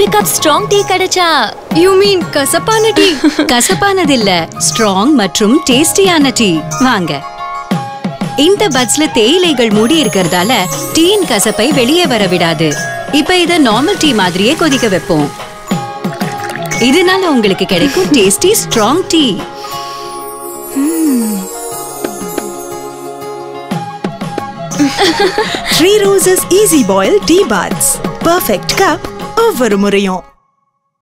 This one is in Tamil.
கப் ஸ்ட்ராங் டீ கிடைச்சா யூ மீன் கசப்பான டீ கசப்பானதில்ல ஸ்ட்ராங் மற்றும் டேஸ்டியான டீ வாங்க இந்த பட்ஸ்ல தேயிலைகள் மூடி இருக்கிறதால டீயின் கசப்பை வெளியே வர விடாது இப்ப இத நார்மல் டீ மாதிரியே கொதிக்க வைப்போம் இதனால உங்களுக்கு கிடைக்கும் tasty strong tea Three Roses easy boil tea pods perfect cup ஒவ்வொரு முறையும்